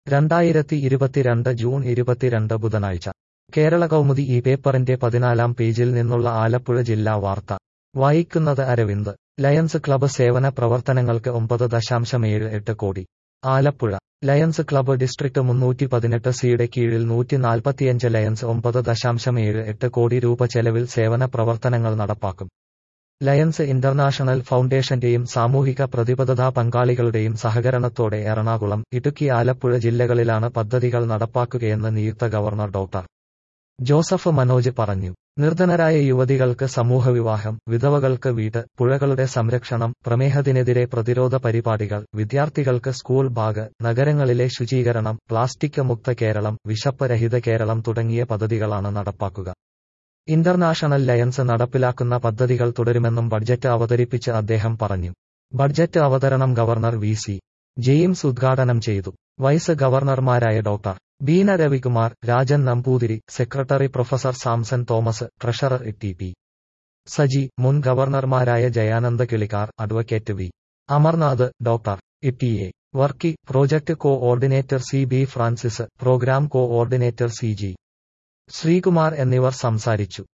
രണ്ടായിരത്തി ഇരുപത്തിരണ്ട് ജൂൺ ഇരുപത്തിരണ്ട് ബുധനാഴ്ച കേരള കൗമുദി ഈ പേപ്പറിന്റെ പതിനാലാം പേജിൽ നിന്നുള്ള ആലപ്പുഴ ജില്ലാ വാർത്ത വായിക്കുന്നത് അരവിന്ദ് ലയൺസ് ക്ലബ്ബ് സേവന പ്രവർത്തനങ്ങൾക്ക് ഒമ്പത് ദശാംശം ഏഴ് എട്ട് കോടി ആലപ്പുഴ ലയൺസ് ക്ലബ്ബ് ഡിസ്ട്രിക്ട് മുന്നൂറ്റി പതിനെട്ട് സിയുടെ കീഴിൽ നൂറ്റി നാൽപ്പത്തിയഞ്ച് ലയൺസ് ഒമ്പത് ദശാംശം ഏഴ് എട്ട് കോടി രൂപ ചെലവിൽ സേവന പ്രവർത്തനങ്ങൾ നടപ്പാക്കും ലയൺസ് ഇന്റർനാഷണൽ ഫൗണ്ടേഷന്റെയും സാമൂഹിക പ്രതിബദ്ധതാ പങ്കാളികളുടെയും സഹകരണത്തോടെ എറണാകുളം ഇടുക്കി ആലപ്പുഴ ജില്ലകളിലാണ് പദ്ധതികൾ നടപ്പാക്കുകയെന്ന് നിയുക്ത ഗവർണർ ഡോക്ടർ ജോസഫ് മനോജ് പറഞ്ഞു നിർധനരായ യുവതികൾക്ക് സമൂഹവിവാഹം വിധവകൾക്ക് വീട് പുഴകളുടെ സംരക്ഷണം പ്രമേഹത്തിനെതിരെ പ്രതിരോധ പരിപാടികൾ വിദ്യാർത്ഥികൾക്ക് സ്കൂൾ ബാഗ് നഗരങ്ങളിലെ ശുചീകരണം പ്ലാസ്റ്റിക് മുക്ത കേരളം വിശപ്പ് രഹിത കേരളം തുടങ്ങിയ പദ്ധതികളാണ് നടപ്പാക്കുക ഇന്റർനാഷണൽ ലയൺസ് നടപ്പിലാക്കുന്ന പദ്ധതികൾ തുടരുമെന്നും ബഡ്ജറ്റ് അവതരിപ്പിച്ച് അദ്ദേഹം പറഞ്ഞു ബഡ്ജറ്റ് അവതരണം ഗവർണർ വി സി ജെയിംസ് ഉദ്ഘാടനം ചെയ്തു വൈസ് ഗവർണർമാരായ doctor Beena Ravikumar Rajan Namboothiri secretary professor Samson Thomas treasurer T P Saji മുൻ ഗവർണർമാരായ Jayananda Kilikkar advocate V Amarnath doctor E A Varkey project coordinator C B Francis programme coordinator C G Sreekumar എന്നിവർ സംസാരിച്ചു